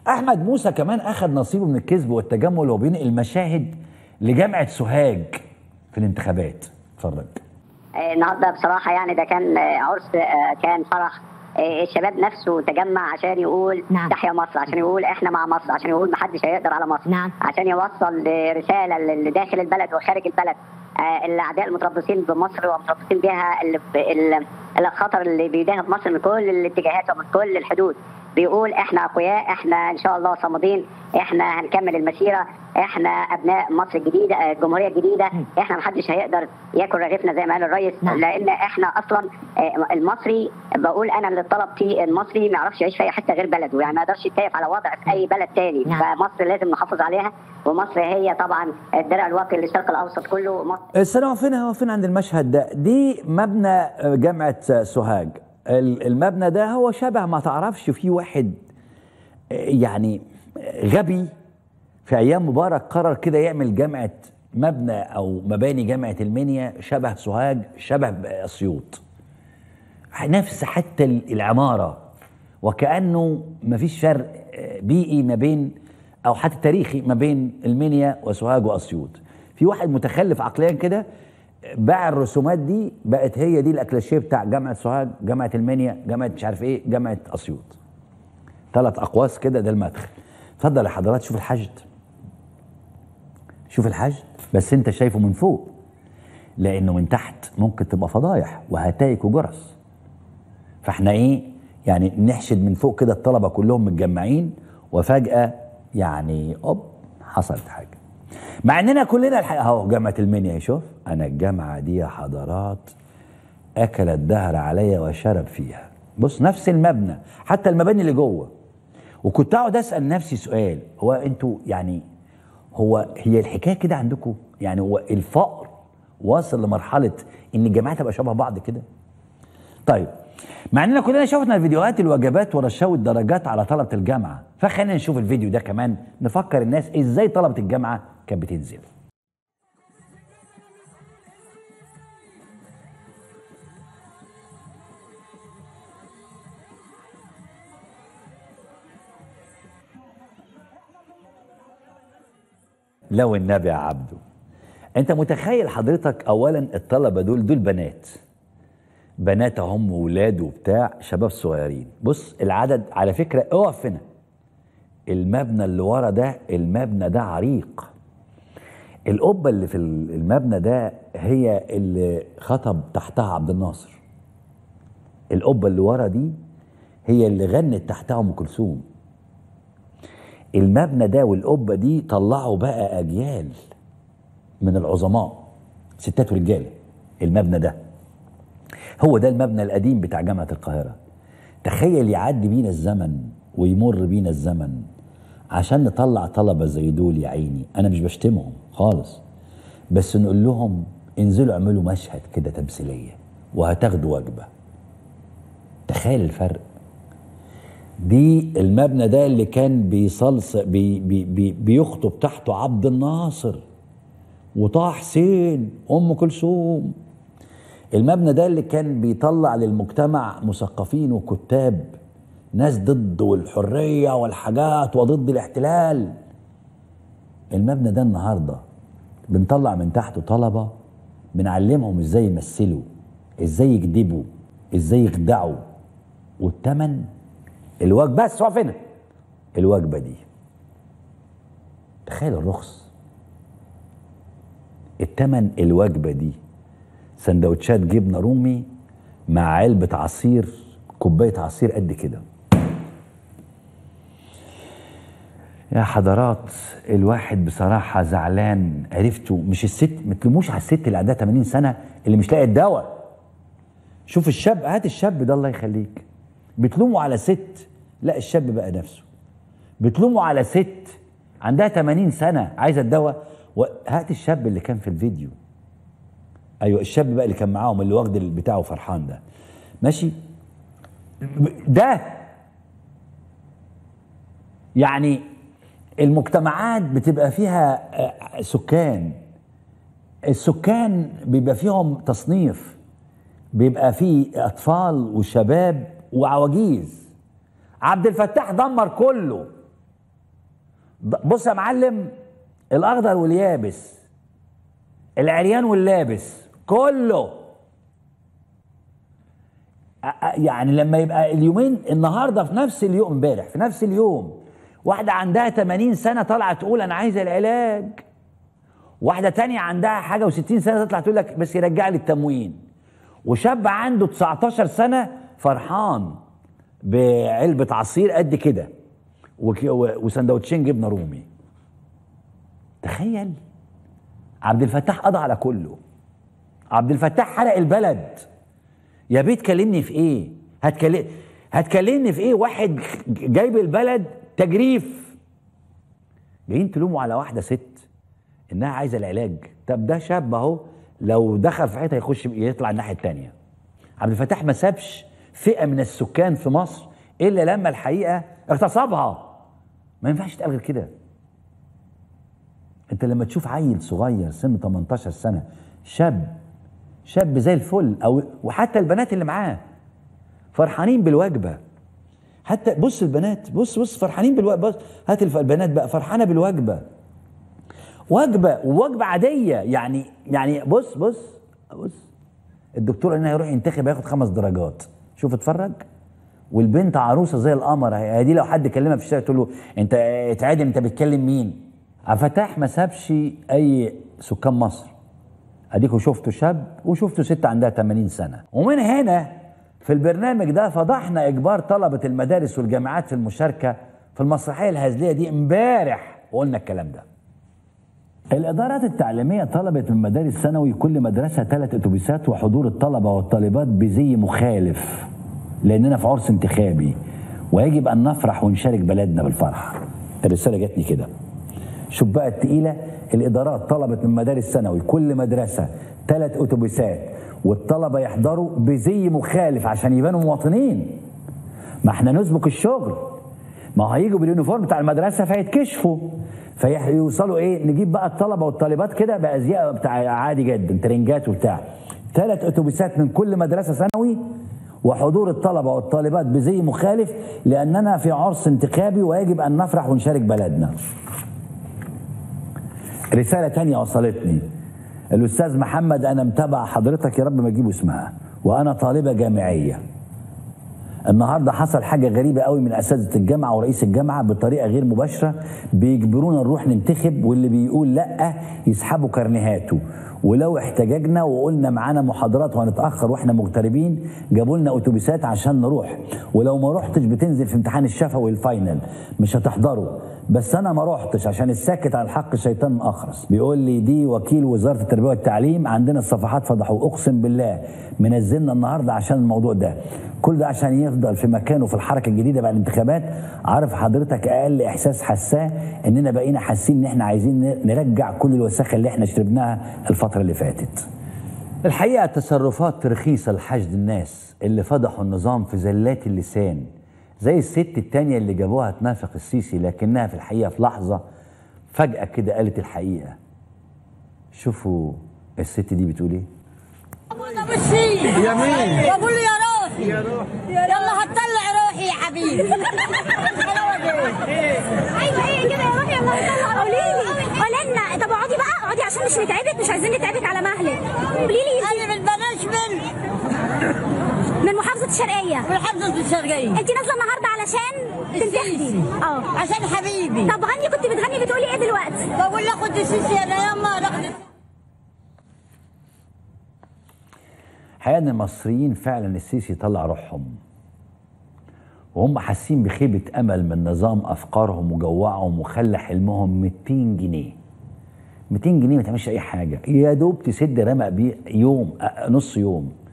احمد موسى كمان اخذ نصيبه من الكذب والتجمل وبينقل المشاهد لجامعه سوهاج في الانتخابات اتفرج آه، النهارده بصراحه يعني ده كان آه، عرس آه، كان فرح آه، الشباب نفسه تجمع عشان يقول نعم. تحيا مصر عشان يقول احنا مع مصر عشان يقول محدش هيقدر على مصر نعم. عشان يوصل رساله اللي داخل البلد وخارج البلد آه، الاعداء المتربصين بمصر ومتربصين بها اللي ب- ال- الخطر اللي بيداهب مصر من كل الاتجاهات ومن كل الحدود بيقول احنا اقوياء احنا ان شاء الله صامدين احنا هنكمل المسيره احنا ابناء مصر الجديده آه، الجمهوريه الجديده احنا محدش هيقدر ياكل رغيفنا زي ما قال الرئيس نعم. لان احنا اصلا آه، المصري بقول انا اللي طلبتي المصري ما يعرفش يعيش في اي حته غير بلده يعني ما يقدرش يتكيف على وضع في اي بلد تاني نعم. فمصر لازم نحافظ عليها ومصر هي طبعا الدرع الواقي للشرق الاوسط كله مصر استنى واقفين واقفين عند المشهد ده دي مبنى جامعة سوهاج ال- المبنى ده هو شبه ما تعرفش في واحد يعني غبي في ايام مبارك قرر كده يعمل جامعة مبنى او مباني جامعة المنيا شبه سوهاج شبه اسيوط نفس حتى العمارة وكأنه مفيش فرق بيئي ما بين أو حتى تاريخي ما بين المنيا وسوهاج وأسيوط في واحد متخلف عقليا كده باع الرسومات دي بقت هي دي الأكلاشيه بتاع جامعة سوهاج جامعة المنيا جامعة مش عارف إيه جامعة أسيوط ثلاث أقواس كده ده المدخل اتفضل يا حضرات شوف الحشد شوف الحشد بس انت شايفه من فوق لانه من تحت ممكن تبقى فضايح وهتايك وجرس فاحنا ايه يعني نحشد من فوق كده الطلبه كلهم متجمعين وفجاه يعني اوب حصلت حاجه مع اننا كلنا الحقيقه اهو جامعه المنيا شوف انا الجامعه دي يا حضرات اكل الدهر عليا وشرب فيها بص نفس المبنى حتى المباني اللي جوه وكنت اقعد اسال نفسي سؤال هو انتوا يعني هو هي الحكايه كده عندكم يعني هو الفقر واصل لمرحله ان الجامعات تبقى شبه بعض كده طيب مع اننا كلنا شفنا الفيديوهات الوجبات ورشاوي الدرجات على طلبه الجامعه فخلينا نشوف الفيديو ده كمان نفكر الناس ازاي طلبه الجامعه كانت بتنزل لو النبي يا عبده انت متخيل حضرتك اولا الطلبه دول دول بنات بنات هم وولاد وبتاع شباب صغيرين بص العدد على فكره اقف هنا المبنى اللي ورا ده المبنى ده عريق القبه اللي في المبنى ده هي اللي خطب تحتها عبد الناصر القبه اللي ورا دي هي اللي غنت تحتها ام كلثوم المبنى ده والقبه دي طلعوا بقى اجيال من العظماء ستات ورجاله المبنى ده هو ده المبنى القديم بتاع جامعه القاهره تخيل يعدي بينا الزمن ويمر بينا الزمن عشان نطلع طلبه زي دول يا عيني انا مش بشتمهم خالص بس نقول لهم انزلوا اعملوا مشهد كده تمثيليه وهتاخدوا وجبه تخيل الفرق دي المبنى ده اللي كان بيصلص بي بي بي بيخطب تحته عبد الناصر وطه حسين ام كلثوم المبنى ده اللي كان بيطلع للمجتمع مثقفين وكتاب ناس ضد والحريه والحاجات وضد الاحتلال المبنى ده النهارده بنطلع من تحته طلبه بنعلمهم ازاي يمثلوا ازاي يكذبوا ازاي يخدعوا والتمن الوجبه بس اقف هنا الوجبه دي تخيل الرخص التمن الوجبه دي سندوتشات جبنه رومي مع علبه عصير كوبايه عصير قد كده يا حضرات الواحد بصراحه زعلان عرفتوا مش الست ما تلوموش على الست اللي عندها 80 سنه اللي مش لاقي الدواء شوف الشاب هات الشاب ده الله يخليك بتلوموا على ست لا الشاب بقى نفسه بتلوموا على ست عندها 80 سنه عايزه الدواء هات الشاب اللي كان في الفيديو ايوه الشاب بقى اللي كان معاهم اللي واخد بتاعه فرحان ده ماشي ده يعني المجتمعات بتبقى فيها سكان السكان بيبقى فيهم تصنيف بيبقى فيه اطفال وشباب وعواجيز عبد الفتاح دمر كله ض- بص يا معلم الاخضر واليابس العريان واللابس كله أ- أ- يعني لما يبقى اليومين النهارده في نفس اليوم امبارح في نفس اليوم واحده عندها 80 سنه طالعه تقول انا عايزه العلاج واحده تانية عندها حاجه و60 سنه تطلع تقول لك بس يرجع لي التموين وشاب عنده 19 سنه فرحان بعلبه عصير قد كده وك- و- وسندوتشين جبنه رومي تخيل عبد الفتاح قضى على كله عبد الفتاح حرق البلد يا بيت كلمني في ايه هتكلم هتكلمني في ايه واحد جايب البلد تجريف جايين تلوموا على واحده ست انها عايزه العلاج طب ده شاب اهو لو دخل في حته يخش يطلع الناحيه التانيه عبد الفتاح ما سابش فئه من السكان في مصر الا لما الحقيقه اغتصبها ما ينفعش تقال غير كده انت لما تشوف عيل صغير سنه 18 سنه شاب شاب زي الفل او وحتى البنات اللي معاه فرحانين بالوجبه حتى بص البنات بص بص فرحانين بالوجبه بص هات الف- البنات بقى فرحانه بالوجبه وجبه ووجبه عاديه يعني يعني بص بص بص الدكتور هنا هيروح ينتخب هياخد خمس درجات شوف اتفرج والبنت عروسه زي القمر هي دي لو حد كلمها في الشارع تقول له انت اتعادل انت بتكلم مين؟ عبد الفتاح ما سابش اي سكان مصر اديكوا شفتوا شاب وشفتوا ست عندها 80 سنه ومن هنا في البرنامج ده فضحنا اجبار طلبه المدارس والجامعات في المشاركه في المسرحيه الهزليه دي امبارح وقلنا الكلام ده الإدارات التعليمية طلبت من مدارس ثانوي كل مدرسة ثلاث أتوبيسات وحضور الطلبة والطالبات بزي مخالف لأننا في عرس انتخابي ويجب أن نفرح ونشارك بلدنا بالفرح الرسالة جاتني كده شوف بقى التقيلة الإدارات طلبت من مدارس ثانوي كل مدرسة ثلاث أتوبيسات والطلبة يحضروا بزي مخالف عشان يبانوا مواطنين ما احنا نسبق الشغل ما هو هيجوا باليونيفورم بتاع المدرسه فيتكشفوا فيوصلوا ايه نجيب بقى الطلبه والطالبات كده بازياء بتاع عادي جدا ترنجات وبتاع ثلاث اتوبيسات من كل مدرسه ثانوي وحضور الطلبه والطالبات بزي مخالف لاننا في عرس انتخابي ويجب ان نفرح ونشارك بلدنا رسالة تانية وصلتني الأستاذ محمد أنا متابع حضرتك يا رب ما تجيبوا اسمها وأنا طالبة جامعية النهارده حصل حاجه غريبه قوي من اساتذه الجامعه ورئيس الجامعه بطريقه غير مباشره بيجبرونا نروح ننتخب واللي بيقول لا يسحبوا كارنيهاته ولو احتججنا وقلنا معانا محاضرات وهنتاخر واحنا مغتربين جابوا لنا اتوبيسات عشان نروح ولو ما رحتش بتنزل في امتحان الشفوي الفاينل مش هتحضره بس انا ما رحتش عشان الساكت عن الحق شيطان اخرس بيقول لي دي وكيل وزاره التربيه والتعليم عندنا الصفحات فضحوا اقسم بالله منزلنا النهارده عشان الموضوع ده كل ده عشان يفضل في مكانه في الحركه الجديده بعد الانتخابات عارف حضرتك اقل احساس حساه اننا بقينا حاسين ان احنا عايزين نرجع كل الوساخه اللي احنا شربناها الفتره اللي فاتت الحقيقه تصرفات رخيصه لحشد الناس اللي فضحوا النظام في زلات اللسان زي الست التانية اللي جابوها تنافق السيسي لكنها في الحقيقه في لحظه فجاه كده قالت الحقيقه شوفوا الست دي بتقول ايه ابونا بالشيء يا مين؟ واقول له يا روحي يا روح يلا هتطلع روحي يا حبيبي ايوه ايه كده يا روحي الله يطلع قولي لي قولي لنا طب اقعدي بقى اقعدي عشان مش نتعبك مش عايزين نتعبك على مهلك قولي لي انا من بلاش بنت من محافظه الشرقيه من حفظة الشرقية انت نازله النهارده علشان تنتخبي اه عشان حبيبي طب غني كنت بتغني بتقولي ايه دلوقتي بقول له خد السيسي انا يما رحت الحقيقه ان المصريين فعلا السيسي طلع روحهم وهم حاسين بخيبه امل من نظام افكارهم وجوعهم وخلى حلمهم 200 جنيه 200 جنيه ما تعملش اي حاجه يا دوب تسد رمق بيه يوم أ- نص يوم